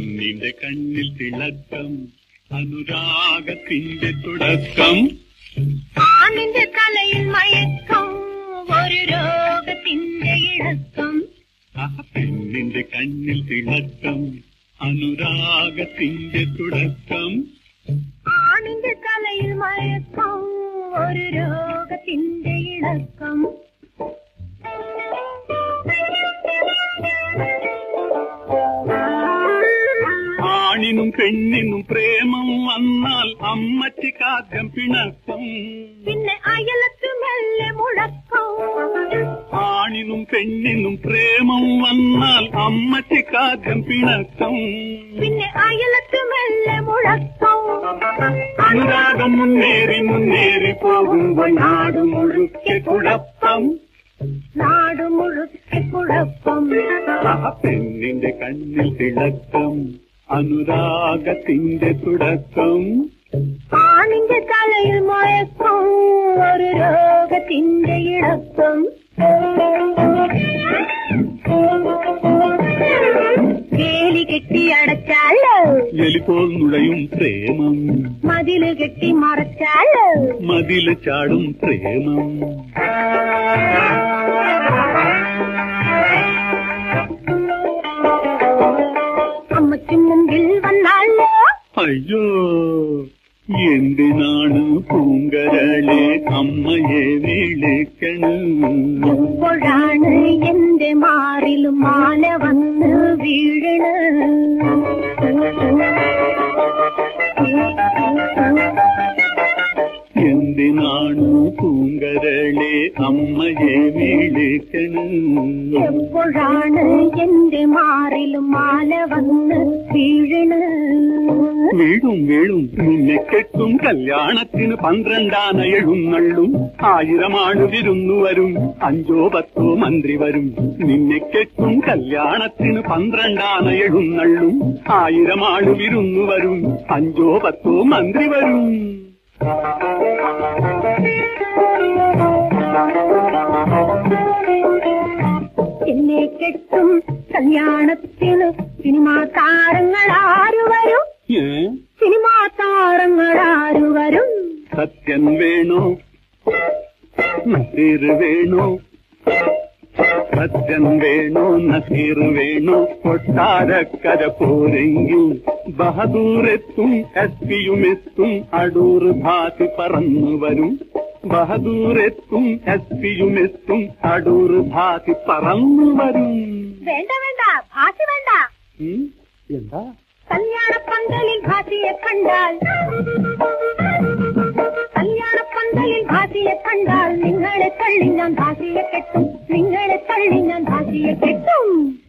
പെണ്ണിന്റെ കണ്ണിൽ തിളക്കം അനുരാഗത്തിന്റെ തുടക്കം ആണിന്റെ തലയിൽ മയക്കം ഒരു രോഗത്തിന്റെ ഇളക്കം ആ പെണ്ണിന്റെ കണ്ണിൽ തിളക്കം അനുരാഗത്തിന്റെ തുടക്കം ആണിന്റെ തലയിൽ മയക്കം ഒരു രോഗത്തിന്റെ ഇളക്കം ആണിനും പെണ്ണിനും പ്രേമം വന്നാൽ അമ്മച്ചിക്കാദ്യം പിണക്കം പിന്നെ അയലത്ത് മെല്ലെ മുഴക്കം ആണിനും പെണ്ണിനും പ്രേമം വന്നാൽ അമ്മച്ചിക്കാദ്യം പിണക്കം പിന്നെ അയലത്ത് മെല്ലെ മുഴക്കം അനുരാഗം മുന്നേറി മുന്നേറി പോകുമ്പോൾ നാട് മുഴുക്കെ കുഴപ്പം നാട് മുഴുക്കെ കുഴപ്പം ആ പെണ്ണിന്റെ കണ്ണിൽ തിളക്കം അനുരാഗത്തിന്റെ തുടക്കം ആണിന്റെ തലയിൽ മയക്കം ഒരു രോഗത്തിന്റെ ഇളക്കം വേലി കെട്ടി അടച്ചാലോ എലിപോൽ നുഴയും പ്രേമം മതില് കെട്ടി മറച്ചാലോ മതില് ചാടും പ്രേമം അമ്മയ്ക്ക് മുമ്പിൽ വന്നാലോ അയ്യോ എന്തിനാണ് പൂങ്കരളെ അമ്മയെ വിളിക്കണം എപ്പോഴാണ് എന്റെ മാറിൽ മാല വന്ന് വീഴണ എന്തിനാണ് പൂങ്കരളെ അമ്മയെ വിളിക്കണം എപ്പോഴാണ് എന്റെ മാറിൽ മാല വന്ന് വീഴണ വീഴും വീഴും നിന്നെ കെട്ടും കല്യാണത്തിന് പന്ത്രണ്ടാന എഴുന്നള്ളും ആയിരമാണ് വിരുന്നു വരും അഞ്ചോ പത്തോ മന്ത്രി വരും നിന്നെ കെട്ടും കല്യാണത്തിന് പന്ത്രണ്ടാന എഴുന്നള്ളും ആയിരമാണ് വിരുന്നു വരും അഞ്ചോ പത്തോ മന്ത്രി വരും എന്നെ കെട്ടും കല്യാണത്തിന് സിനിമാ താരങ്ങൾ ആരു വരും ഏ സിനിമാ താരങ്ങൾ ആരു വരും സത്യൻ വേണോ നസീർ വേണോ സത്യൻ വേണോ നസീർ വേണോ കൊട്ടാരക്കര പോരെങ്കിൽ ബഹദൂരെത്തും എസ് പിയുമെത്തും അടൂർ ഭാതി പറന്നു വരും ബഹദൂരെത്തും എസ് പിയുമെത്തും അടൂർ ഭാതി പറന്നു വരും വേണ്ട വേണ്ട ഭാഷ വേണ്ട ഉം, എന്താ കല്യാണ പന്തലിൽ ഭാഷയെ കണ്ടാൽ കല്യാണ പന്തലിൽ ഭാഷയെ കണ്ടാൽ നിങ്ങളെ തള്ളി ഞാൻ ഭാഷയെ കെട്ടും നിങ്ങളെ തള്ളി ഞാൻ ഭാഷയെ കെട്ടും